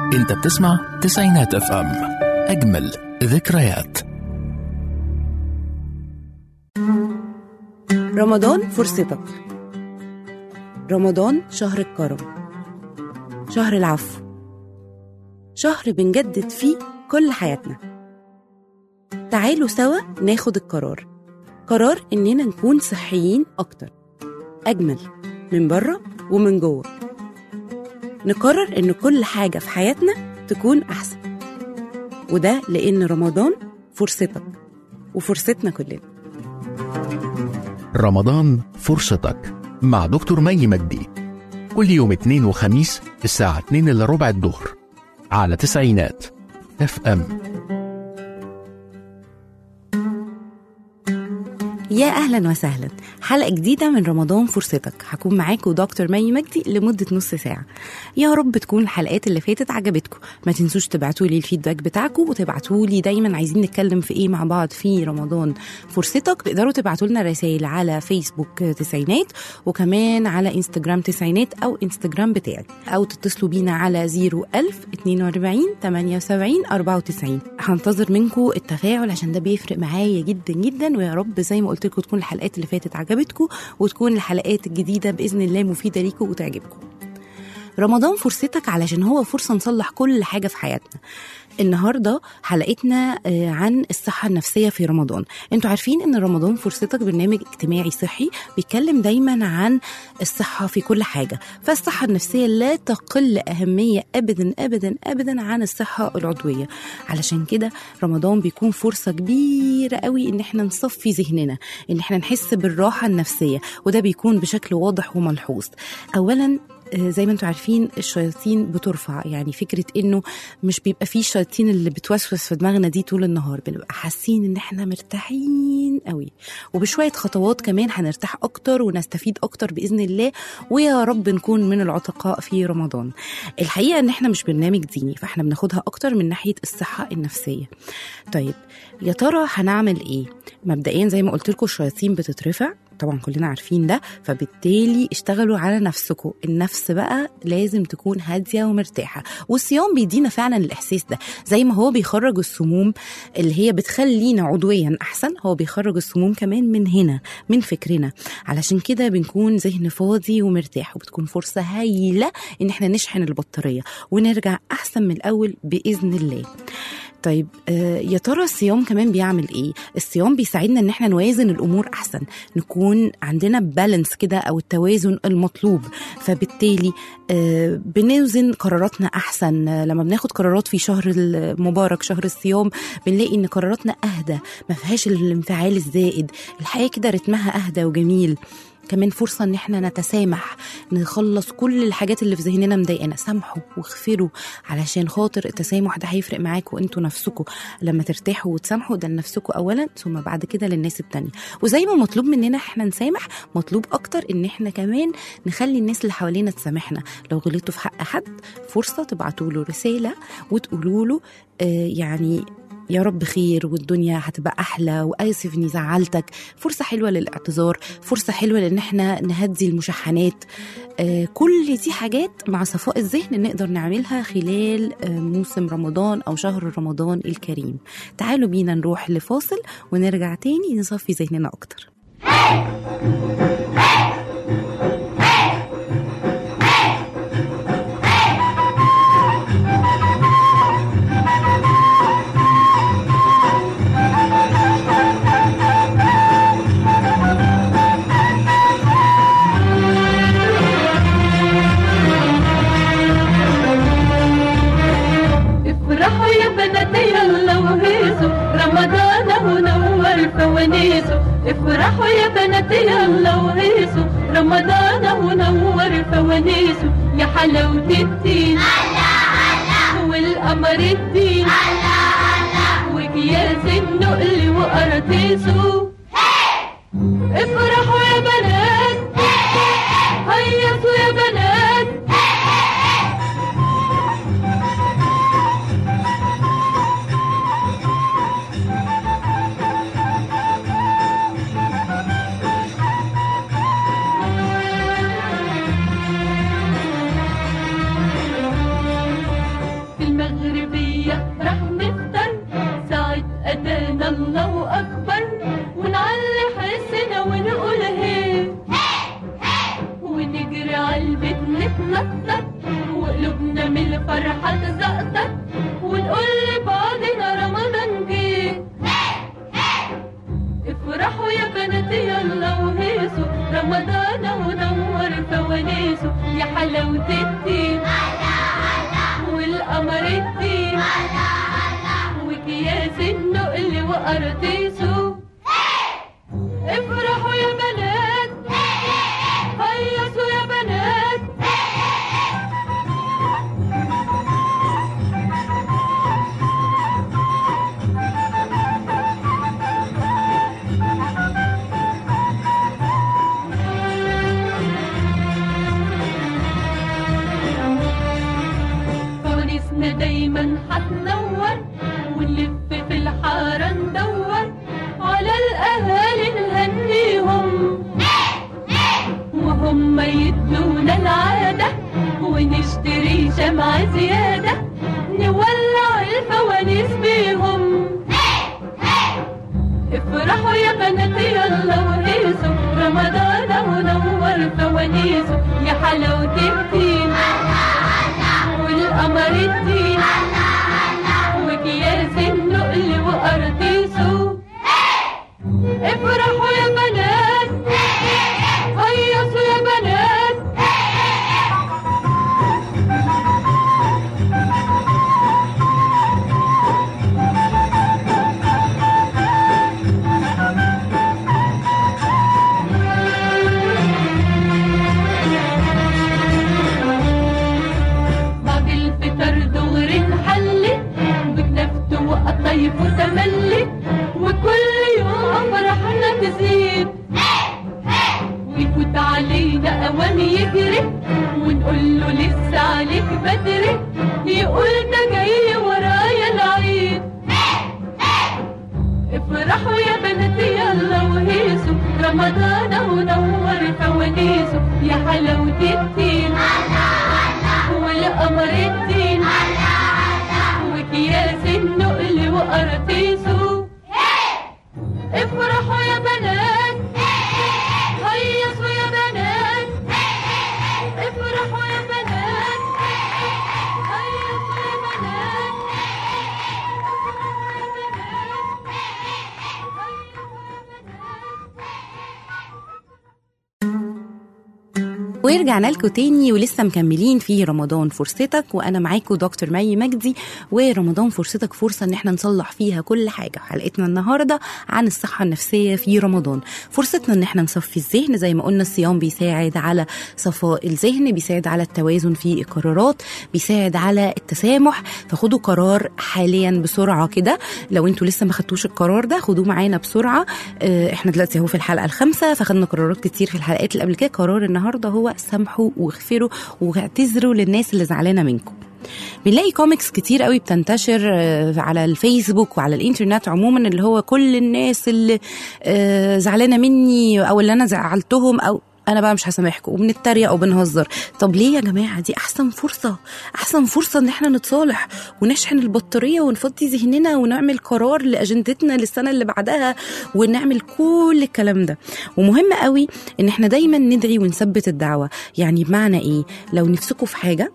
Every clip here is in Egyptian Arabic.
انت بتسمع تسعينات اف ام اجمل ذكريات رمضان فرصتك رمضان شهر الكرم شهر العفو شهر بنجدد فيه كل حياتنا تعالوا سوا ناخد القرار قرار إننا نكون صحيين أكتر أجمل من بره ومن جوه نقرر إن كل حاجة في حياتنا تكون أحسن وده لأن رمضان فرصتك وفرصتنا كلنا رمضان فرصتك مع دكتور مي مجدي كل يوم اثنين وخميس الساعة 2 إلا ربع الظهر على تسعينات اف ام يا اهلا وسهلا حلقه جديده من رمضان فرصتك هكون معاكم دكتور مي مجدي لمده نص ساعه يا رب تكون الحلقات اللي فاتت عجبتكم ما تنسوش تبعتوا لي الفيدباك بتاعكم وتبعتوا لي دايما عايزين نتكلم في ايه مع بعض في رمضان فرصتك تقدروا تبعتوا لنا رسائل على فيسبوك تسعينات وكمان على انستجرام تسعينات او انستجرام بتاعي او تتصلوا بينا على 01000 42 78 94 هنتظر منكم التفاعل عشان ده بيفرق معايا جدا جدا ويا رب زي ما قلت لكم تكون الحلقات اللي فاتت عجبتكم وتكون الحلقات الجديده باذن الله مفيده ليكم وتعجبكم رمضان فرصتك علشان هو فرصه نصلح كل حاجه في حياتنا النهارده حلقتنا آه، عن الصحه النفسيه في رمضان انتوا عارفين ان رمضان فرصتك برنامج اجتماعي صحي بيتكلم دايما عن الصحه في كل حاجه فالصحه النفسيه لا تقل اهميه ابدا ابدا ابدا عن الصحه العضويه علشان كده رمضان بيكون فرصه كبيره قوي ان احنا نصفي ذهننا ان احنا نحس بالراحه النفسيه وده بيكون بشكل واضح وملحوظ اولا آه، زي ما انتم عارفين الشياطين بترفع يعني فكره انه مش بيبقى فيه الشياطين اللي بتوسوس في دماغنا دي طول النهار بنبقى حاسين ان احنا مرتاحين قوي وبشويه خطوات كمان هنرتاح اكتر ونستفيد اكتر باذن الله ويا رب نكون من العتقاء في رمضان الحقيقه ان احنا مش برنامج ديني فاحنا بناخدها اكتر من ناحيه الصحه النفسيه طيب يا ترى هنعمل ايه مبدئيا زي ما قلت لكم الشياطين بتترفع طبعا كلنا عارفين ده فبالتالي اشتغلوا على نفسكم النفس بقى لازم تكون هاديه ومرتاحه والصيام بيدينا فعلا الاحساس ده زي ما هو بيخرج السموم اللي هي بتخلينا عضويا احسن هو بيخرج السموم كمان من هنا من فكرنا علشان كده بنكون ذهن فاضي ومرتاح وبتكون فرصه هايله ان احنا نشحن البطاريه ونرجع احسن من الاول باذن الله طيب آه، يا ترى الصيام كمان بيعمل ايه الصيام بيساعدنا ان احنا نوازن الامور احسن نكون عندنا بالانس كده او التوازن المطلوب فبالتالي آه، بنوزن قراراتنا احسن آه، لما بناخد قرارات في شهر المبارك شهر الصيام بنلاقي ان قراراتنا اهدى ما فيهاش الانفعال الزائد الحياه كده رتمها اهدى وجميل كمان فرصة إن إحنا نتسامح نخلص كل الحاجات اللي في ذهننا مضايقانا سامحوا واغفروا علشان خاطر التسامح ده هيفرق معاكم انتوا نفسكم لما ترتاحوا وتسامحوا ده لنفسكم أولا ثم بعد كده للناس التانية وزي ما مطلوب مننا إحنا نسامح مطلوب أكتر إن إحنا كمان نخلي الناس اللي حوالينا تسامحنا لو غلطتوا في حق حد فرصة تبعتوا له رسالة وتقولوا له آه يعني يا رب خير والدنيا هتبقى احلى واسف اني زعلتك فرصه حلوه للاعتذار فرصه حلوه لان احنا نهدي المشحنات آه كل دي حاجات مع صفاء الذهن نقدر نعملها خلال آه موسم رمضان او شهر رمضان الكريم تعالوا بينا نروح لفاصل ونرجع تاني نصفي ذهننا اكتر افرحوا يا بناتي يلا وهيصوا رمضان هو نور فوانيسه افرحوا يا بناتي يلا وهيصوا رمضان هو نور فوانيسه يا حلاوة الدين والقمر الدين وكياس النقل وقراطيسه افرحوا يا بنات هيصوا يا بنات في نتنطط وقلوبنا من الفرحة تزقطط ونقول لبعضنا رمضان جه افرحوا يا بنات يلا وهيصوا رمضان ونور فوانيسه يا حلاوة الدين والقمر الدين وكياس النقل وقراطيسه افرحوا يا بنات هيصوا يا بنات فوانيسنا دايما هتنور ونلف في الحارة ندور على الأهالي نهنيهم وهم يدونا العادة ونشتري شمعة زيادة نولع الفوانيس بيهم افرحوا يا بنات يلا وهيصوا رمضان ونور فوانيسه يا حلاوة الدين والقمر الدين وكياس النقل وقراطيسه افرحوا يا بنات هيصوا يا بنات بعد الفطر دغري نحلي بكنفت وقطيف وتملي وكل يوم فرحنا تزيد ويفوت علينا اوام يجري ونقول له لسه عليك بدري يقول ده جاي ورايا العيد افرحوا يا بنات يلا وهيصوا رمضان ونور فوانيسه يا حلاوة الدين والقمر الدين وكياس النقل وقراطيسه افرحوا يا بنات هيصوا يا بنات افرحوا يا بنات هيصوا يا بنات ورجعنا لكم تاني ولسه مكملين في رمضان فرصتك وانا معاكم دكتور مي مجدي ورمضان فرصتك فرصه ان احنا نصلح فيها كل حاجه حلقتنا النهارده عن الصحه النفسيه في رمضان فرصتنا ان احنا نصفي الذهن زي ما قلنا الصيام بيساعد على صفاء الذهن بيساعد على التوازن في القرارات بيساعد على التسامح فخدوا قرار حاليا بسرعه كده لو انتوا لسه ما خدتوش القرار ده خدوه معانا بسرعه اه، احنا دلوقتي اهو في الحلقه الخامسه فخدنا قرارات كتير في الحلقات اللي قبل كده قرار النهارده هو سامحوا واغفروا واعتذروا للناس اللي زعلانه منكم بنلاقي كوميكس كتير قوي بتنتشر آه، على الفيسبوك وعلى الانترنت عموما اللي هو كل الناس اللي آه، زعلانه مني او اللي انا زعلتهم او انا بقى مش هسامحكم وبنتريق وبنهزر طب ليه يا جماعه دي احسن فرصه احسن فرصه ان احنا نتصالح ونشحن البطاريه ونفضي ذهننا ونعمل قرار لاجندتنا للسنه اللي بعدها ونعمل كل الكلام ده ومهم قوي ان احنا دايما ندعي ونثبت الدعوه يعني بمعنى ايه لو نفسكم في حاجه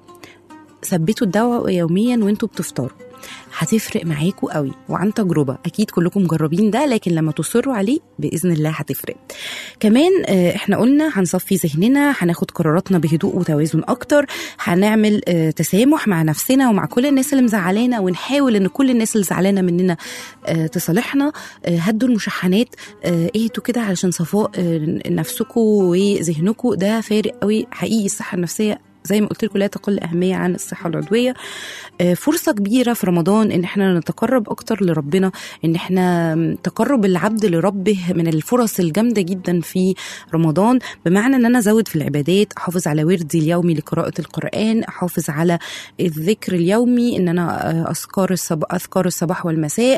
ثبتوا الدواء يوميا وانتوا بتفطروا هتفرق معاكم قوي وعن تجربه اكيد كلكم مجربين ده لكن لما تصروا عليه باذن الله هتفرق كمان آه، احنا قلنا هنصفي ذهننا هناخد قراراتنا بهدوء وتوازن اكتر هنعمل آه، تسامح مع نفسنا ومع كل الناس اللي مزعلانا ونحاول ان كل الناس اللي زعلانه مننا آه، تصالحنا آه، هدوا المشحنات آه، اهدوا كده علشان صفاء آه، نفسكم وذهنكم ده فارق قوي حقيقي الصحه النفسيه زي ما قلت لكم لا تقل اهميه عن الصحه العضويه آه، فرصه كبيره في رمضان ان احنا نتقرب اكتر لربنا ان احنا تقرب العبد لربه من الفرص الجامده جدا في رمضان بمعنى ان انا ازود في العبادات احافظ على وردي اليومي لقراءه القران احافظ على الذكر اليومي ان انا آه، اذكار الصباح اذكار الصباح والمساء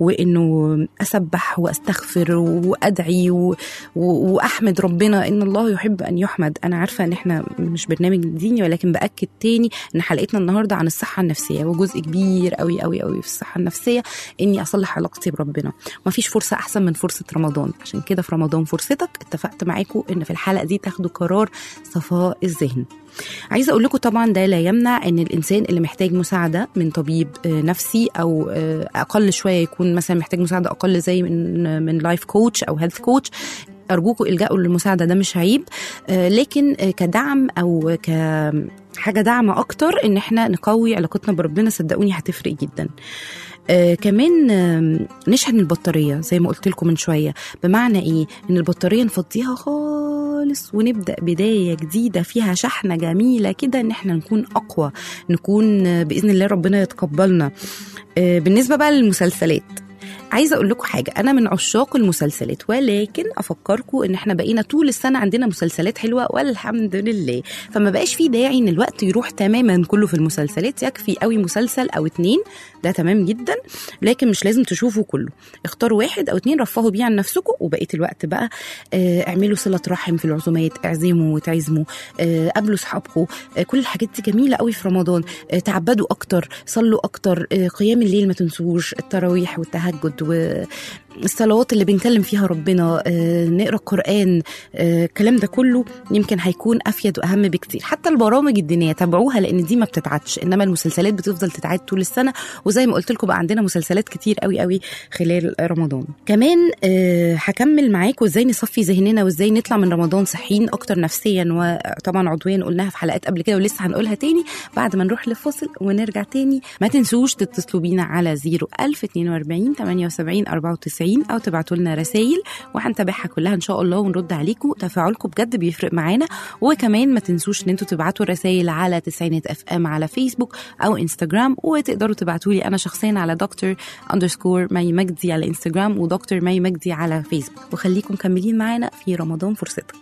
وانه اسبح واستغفر وادعي و... و... واحمد ربنا ان الله يحب ان يحمد انا عارفه ان احنا مش برنامج ديني عارفيني ولكن باكد تاني ان حلقتنا النهارده عن الصحه النفسيه وجزء كبير قوي قوي قوي في الصحه النفسيه اني اصلح علاقتي بربنا مفيش فرصه احسن من فرصه رمضان عشان كده في رمضان فرصتك اتفقت معاكم ان في الحلقه دي تاخدوا قرار صفاء الذهن عايزه اقول لكم طبعا ده لا يمنع ان الانسان اللي محتاج مساعده من طبيب آه، نفسي او آه، اقل شويه يكون مثلا محتاج مساعده اقل زي من من لايف كوتش او هيلث كوتش ارجوكم الجاوا للمساعده ده مش عيب آه، لكن آه، كدعم او ك حاجه دعمه اكتر ان احنا نقوي علاقتنا بربنا صدقوني هتفرق جدا آه كمان آه نشحن البطاريه زي ما قلت لكم من شويه بمعنى ايه ان البطاريه نفضيها خالص ونبدا بدايه جديده فيها شحنه جميله كده ان احنا نكون اقوى نكون آه، باذن الله ربنا يتقبلنا آه بالنسبه بقى للمسلسلات عايزه اقول لكم حاجه انا من عشاق المسلسلات ولكن افكركم ان احنا بقينا طول السنه عندنا مسلسلات حلوه والحمد لله فما بقاش في داعي ان الوقت يروح تماما كله في المسلسلات يكفي قوي مسلسل او اتنين ده تمام جدا لكن مش لازم تشوفوا كله اختاروا واحد او اتنين رفهوا بيه عن نفسكم وبقيه الوقت بقى آه، اعملوا صله رحم في العزومات اعزموا وتعزموا آه، قابلوا اصحابكم آه، كل الحاجات دي جميله قوي في رمضان آه، تعبدوا اكتر صلوا اكتر آه، قيام الليل ما تنسوش التراويح والتهجد والصلوات اللي بنكلم فيها ربنا آه، نقرا القران آه، الكلام ده كله يمكن هيكون افيد واهم بكتير حتى البرامج الدينيه تابعوها لان دي ما بتتعدش انما المسلسلات بتفضل تتعاد طول السنه وزي ما قلت لكم بقى عندنا مسلسلات كتير قوي قوي خلال رمضان كمان آه، هكمل معاكم ازاي نصفي ذهننا وازاي نطلع من رمضان صحيين اكتر نفسيا وطبعا عضويا قلناها في حلقات قبل كده ولسه هنقولها تاني بعد ما نروح للفاصل ونرجع تاني ما تنسوش تتصلوا بينا على 01042 78 94 او تبعتوا لنا رسائل وهنتابعها كلها ان شاء الله ونرد عليكم تفاعلكم بجد بيفرق معانا وكمان ما تنسوش ان انتوا تبعتوا رسائل على تسعينات اف ام على فيسبوك او انستجرام وتقدروا تبعتوا لي انا شخصيا على دكتور اندرسكور مي مجدي على انستجرام ودكتور مي مجدي على فيسبوك وخليكم مكملين معانا في رمضان فرصتك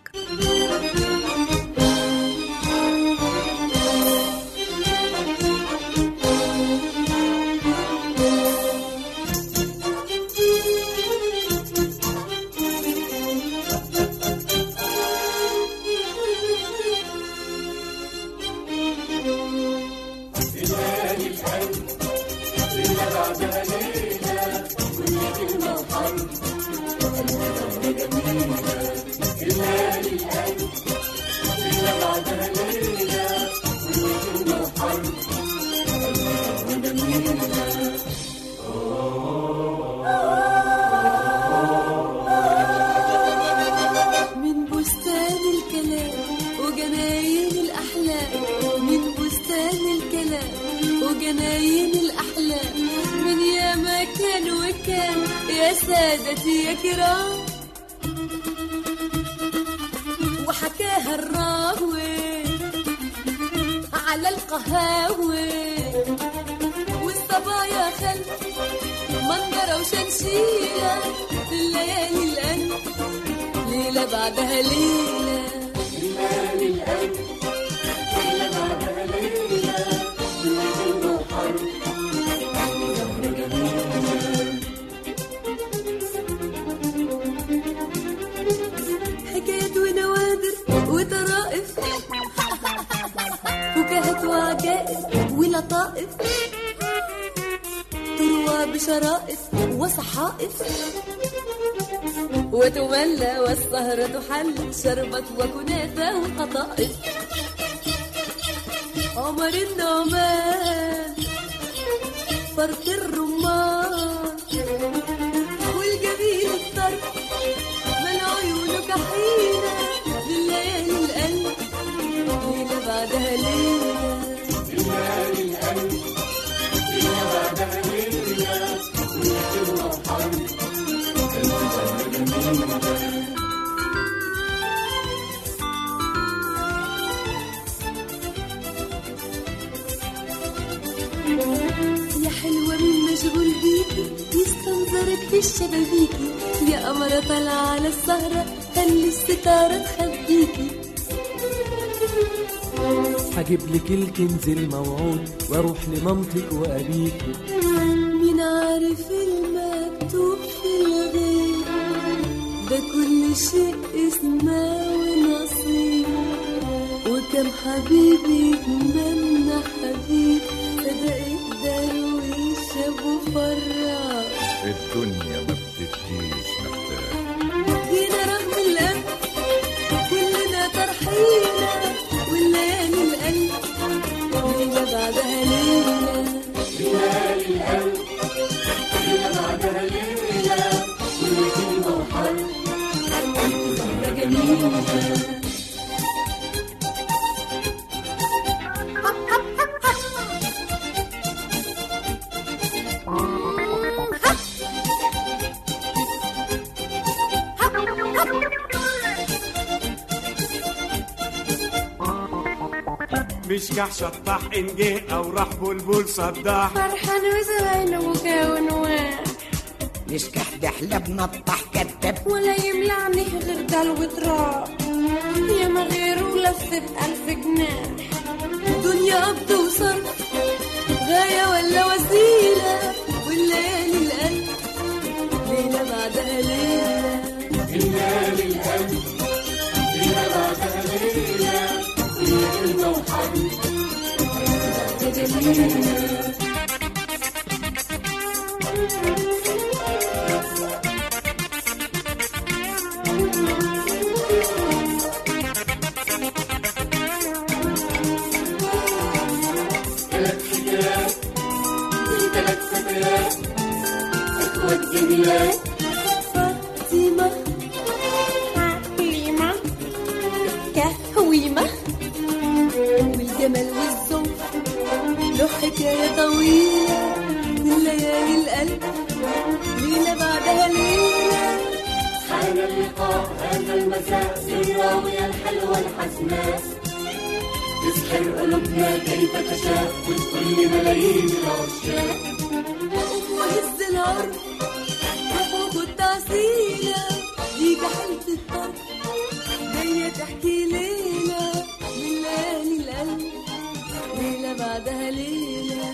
من بستان الكلام وجناين الأحلام من بستان الكلام وجناين الأحلام من يا مكان وكان يا سادتي يا كرام وحكاها الراوي على القهاوي والصبايا خل منظرة وشمشيرة في الليالي الأنف ليلة بعدها ليلة حكايات ونوادر وطرائف فكاهة وعجائز ولطائف تروى بشرائف وصحائف وتملى والسهرة حل شربت وكنافة وقطائف عمر النعمان فرق الرمان والجميل الطرف من عيونك حيرة لليالي القلب ليلة بعدها ليلة يا حلوة من مشغول بيكي يستنظرك في الشبابيكي يا قمرة طالعة على السهرة خلي الستارة تخبيكي هجيب لك الكنز الموعود واروح لمامتك وابيكي مين عارف المكتوب في الغيب ده كل شيء اسمه ونصيب وكم حبيبي منا حبيب صدق الدرويش ابو فرح الدنيا ما بتديش مرتاح جينا رغم القلب كلنا طرحينا والليالي القلب ليلة بعدها ليلة ليلة جميلة مشكح شطح إن جه أو راح بلبل صداح فرحان وزمان وكون واحد نشكح دحلب نطح كتب ولا يملعني غير دل وتراب يا ما غيره لفة ألف جناح دنيا قبض وصرف غاية ولا وسيلة والليالي القلب ليلة بعدها ليلة يا جميلة فاطمة حليمة كهويمة والجمال والذوق له حكاية طويلة من ليالي القلب ليلة بعدها ليلة حان اللقاء هذا المساء الراوية الحلوة الحسناء تسحر قلوبنا كيف تشاء وتكل ملايين العشاق وهز العرض وفوق التعسيلة دي جحلة الطرف جاية تحكي ليلة من ليالي القلب ليلة بعدها ليلة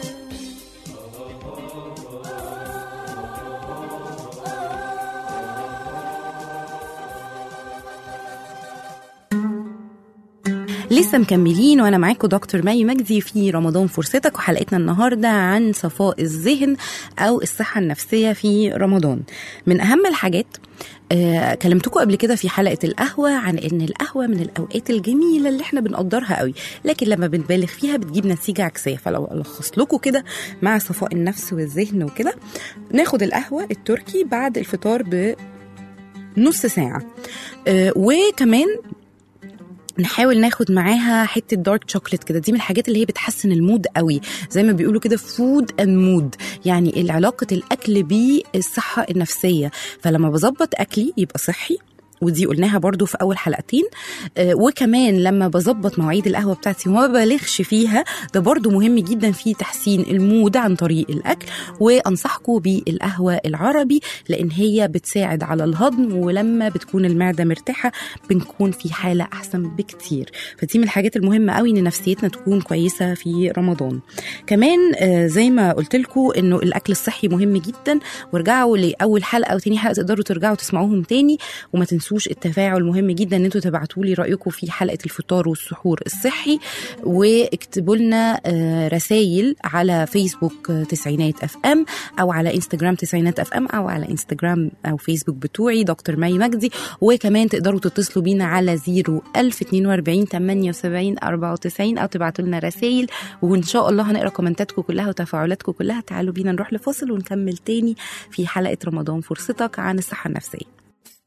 لسه مكملين وانا معاكم دكتور مي مجدي في رمضان فرصتك وحلقتنا النهارده عن صفاء الذهن او الصحه النفسيه في رمضان من اهم الحاجات آه كلمتكم قبل كده في حلقه القهوه عن ان القهوه من الاوقات الجميله اللي احنا بنقدرها قوي لكن لما بنبالغ فيها بتجيب نتيجه عكسيه فلو الخص لكم كده مع صفاء النفس والذهن وكده ناخد القهوه التركي بعد الفطار بنص ساعه آه وكمان نحاول ناخد معاها حته دارك شوكليت كده دي من الحاجات اللي هي بتحسن المود قوي زي ما بيقولوا كده فود اند مود يعني علاقه الاكل بالصحه النفسيه فلما بظبط اكلي يبقى صحي ودي قلناها برضو في اول حلقتين آه وكمان لما بظبط مواعيد القهوه بتاعتي وما ببالغش فيها ده برضو مهم جدا في تحسين المود عن طريق الاكل وانصحكم بالقهوه العربي لان هي بتساعد على الهضم ولما بتكون المعده مرتاحه بنكون في حاله احسن بكتير فدي من الحاجات المهمه قوي ان نفسيتنا تكون كويسه في رمضان كمان آه زي ما قلت لكم انه الاكل الصحي مهم جدا وارجعوا لاول حلقه وتاني حلقه تقدروا ترجعوا تسمعوهم تاني وما تنسوش التفاعل مهم جدا ان انتوا تبعتوا لي رايكم في حلقه الفطار والسحور الصحي واكتبوا لنا رسائل على فيسبوك تسعينات اف ام او على انستجرام تسعينات اف ام او على انستجرام او فيسبوك بتوعي دكتور مي مجدي وكمان تقدروا تتصلوا بينا على 0 1042 78 94 او تبعتوا لنا رسائل وان شاء الله هنقرا كومنتاتكم كلها وتفاعلاتكم كلها تعالوا بينا نروح لفاصل ونكمل تاني في حلقه رمضان فرصتك عن الصحه النفسيه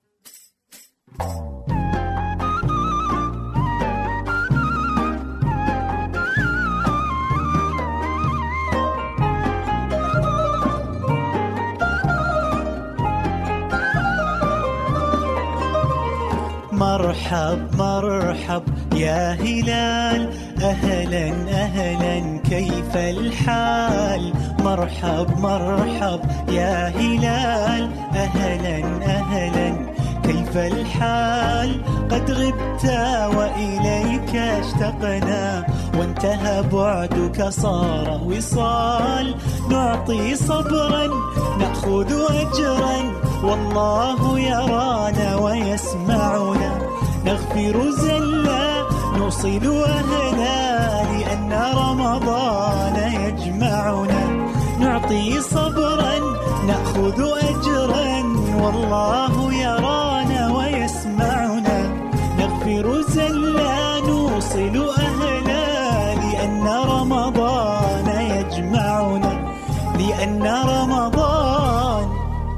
مرحب مرحب يا هلال أهلا أهلا كيف الحال مرحب مرحب يا هلال أهلا أهلا كيف الحال قد غبت وإليك اشتقنا وانتهى بعدك صار وصال نعطي صبرا نأخذ أجرا والله يرانا ويسمعنا نغفر زلا نوصل أهلا لأن رمضان يجمعنا نعطي صبرا نأخذ أجرا والله يرانا ويسمعنا نغفر زلا نوصل أهلا لأن رمضان يجمعنا لأن رمضان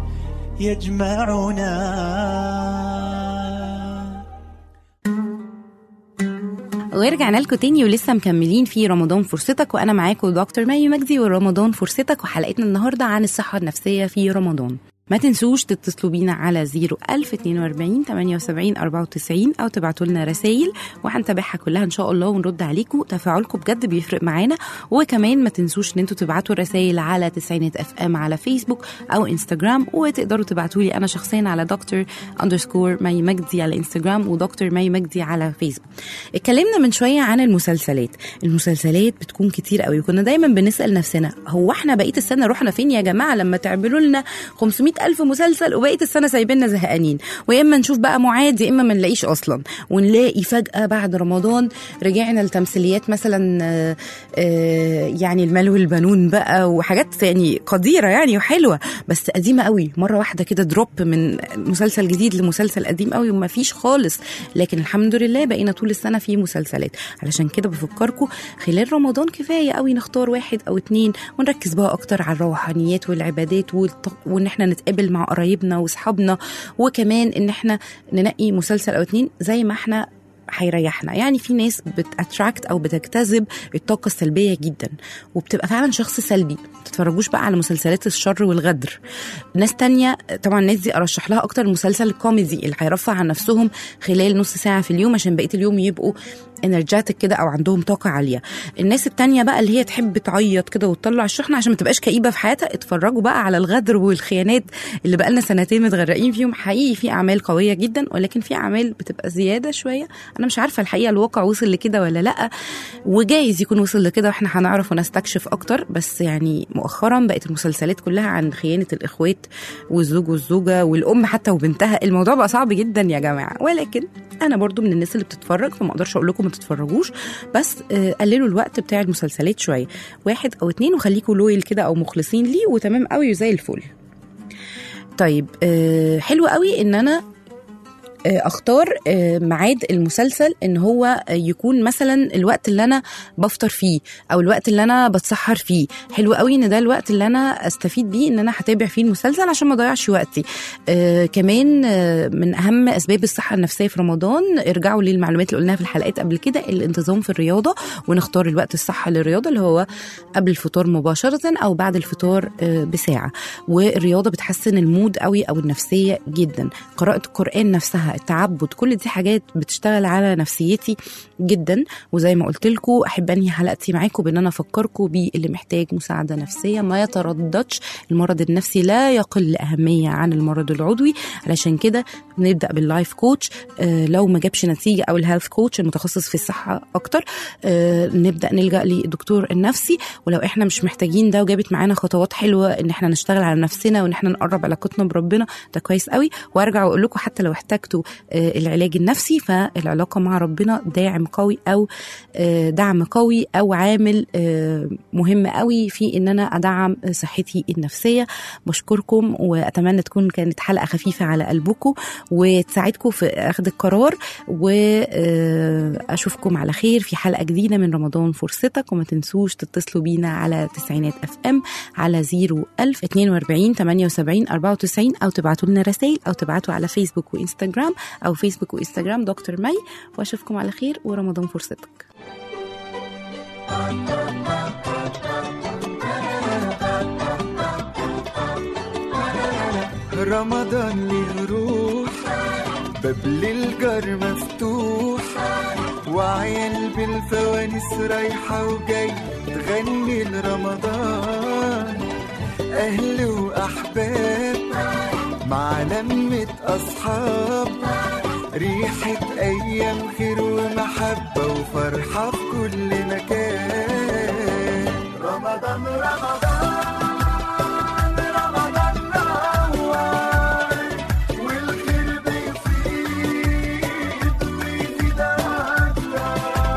يجمعنا ورجعنا لكم تاني ولسه مكملين في رمضان فرصتك وانا معاكم دكتور مي مجدي ورمضان فرصتك وحلقتنا النهارده عن الصحه النفسيه في رمضان ما تنسوش تتصلوا بينا على 01042 78 94 او تبعتوا لنا رسائل وهنتابعها كلها ان شاء الله ونرد عليكم تفاعلكم بجد بيفرق معانا وكمان ما تنسوش ان انتوا تبعتوا رسائل على تسعينات اف ام على فيسبوك او انستجرام وتقدروا تبعتوا لي انا شخصيا على دكتور اندرسكور مي مجدي على انستجرام ودكتور مي مجدي على فيسبوك اتكلمنا من شويه عن المسلسلات المسلسلات بتكون كتير قوي كنا دايما بنسال نفسنا هو احنا بقيه السنه رحنا فين يا جماعه لما تعملوا لنا 500 الف مسلسل وبقيه السنه سايبيننا زهقانين ويا اما نشوف بقى معاد يا اما ما نلاقيش اصلا ونلاقي فجاه بعد رمضان رجعنا لتمثيليات مثلا آه، آه، يعني المال والبنون بقى وحاجات يعني قديره يعني وحلوه بس قديمه قوي مره واحده كده دروب من مسلسل جديد لمسلسل قديم قوي وما فيش خالص لكن الحمد لله بقينا طول السنه في مسلسلات علشان كده بفكركم خلال رمضان كفايه قوي نختار واحد او اتنين ونركز بقى اكتر على الروحانيات والعبادات والط- وان احنا نتقابل مع قرايبنا واصحابنا وكمان ان احنا ننقي مسلسل او اتنين زي ما احنا هيريحنا يعني في ناس بتاتراكت او بتجتذب الطاقه السلبيه جدا وبتبقى فعلا شخص سلبي ما تتفرجوش بقى على مسلسلات الشر والغدر ناس تانية طبعا الناس دي ارشح لها اكتر المسلسل الكوميدي اللي هيرفع عن نفسهم خلال نص ساعه في اليوم عشان بقيه اليوم يبقوا انرجاتك كده او عندهم طاقه عاليه الناس التانية بقى اللي هي تحب تعيط كده وتطلع الشحنه عشان ما تبقاش كئيبه في حياتها اتفرجوا بقى على الغدر والخيانات اللي بقى لنا سنتين متغرقين فيهم حقيقي في اعمال قويه جدا ولكن في اعمال بتبقى زياده شويه انا مش عارفه الحقيقه الواقع وصل لكده ولا لا وجايز يكون وصل لكده واحنا هنعرف ونستكشف اكتر بس يعني مؤخرا بقت المسلسلات كلها عن خيانه الاخوات والزوج والزوجه والام حتى وبنتها الموضوع بقى صعب جدا يا جماعه ولكن انا برضو من الناس اللي بتتفرج فما اقدرش اقول لكم ما تتفرجوش بس آه، قللوا الوقت بتاع المسلسلات شويه واحد او اتنين وخليكوا لويل كده او مخلصين ليه وتمام قوي وزي الفل طيب آه، حلو قوي ان انا آه، اختار آه، ميعاد المسلسل ان هو آه، يكون مثلا الوقت اللي انا بفطر فيه او الوقت اللي انا بتسحر فيه حلو قوي ان ده الوقت اللي انا استفيد بيه ان انا هتابع فيه المسلسل عشان ما اضيعش وقتي آه كمان آه من اهم اسباب الصحه النفسيه في رمضان ارجعوا للمعلومات اللي قلناها في الحلقات قبل كده الانتظام في الرياضه ونختار الوقت الصح للرياضه اللي هو قبل الفطار مباشره او بعد الفطار آه بساعه والرياضه بتحسن المود قوي او النفسيه جدا قراءه القران نفسها التعبد كل دي حاجات بتشتغل على نفسيتي جدا وزي ما قلت لكم احب انهي حلقتي معاكم بان انا افكركم باللي محتاج مساعده نفسيه ما يترددش المرض النفسي لا يقل اهميه عن المرض العضوي علشان كده نبدا باللايف كوتش آه لو ما جابش نتيجه او الهيلث كوتش المتخصص في الصحه اكتر آه نبدا نلجا للدكتور النفسي ولو احنا مش محتاجين ده وجابت معانا خطوات حلوه ان احنا نشتغل على نفسنا وان احنا نقرب علاقتنا بربنا ده كويس قوي وارجع واقول لكم حتى لو احتجتوا آه العلاج النفسي فالعلاقه مع ربنا داعم قوي او آه دعم قوي او عامل آه مهم قوي في ان انا ادعم صحتي النفسيه بشكركم واتمنى تكون كانت حلقه خفيفه على قلبكم وتساعدكم في اخذ القرار واشوفكم على خير في حلقه جديده من رمضان فرصتك وما تنسوش تتصلوا بينا على تسعينات اف ام على 01000 42 78 94 او تبعتوا لنا رسائل او تبعتوا على فيسبوك وانستجرام او فيسبوك وانستجرام دكتور مي واشوفكم على خير ورمضان فرصتك رمضان ليه روح باب للجار مفتوح وعيال بالفوانيس رايحة وجاي تغني لرمضان أهل وأحباب مع لمة أصحاب ريحة أيام خير ومحبة وفرحة في كل مكان رمضان رمضان رمضان نور والخير بيفيد ويفيد أكتر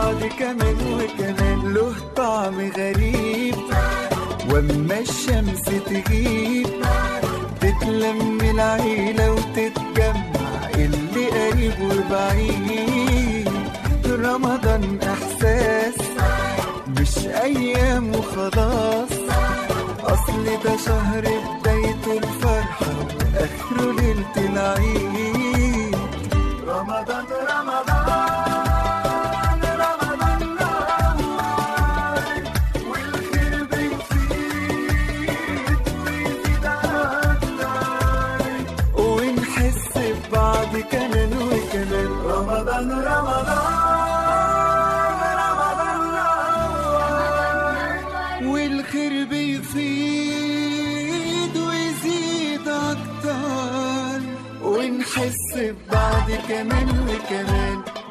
بعض كمان وكمان له طعم غريب واما الشمس تغيب تتلم العيلة وتتجمع اللي قريب وبعيد رمضان احساس مش ايام وخلاص اصل ده شهر بدايته الفرحة واخره ليلة العيد رمضان رمضان رمضان نور والخير بيزيد ويزيد أكتر ونحس ببعض كمان وكمان رمضان رمضان رمضان نور والخير بيزيد ويزيد أكتر ونحس ببعض كمان وكمان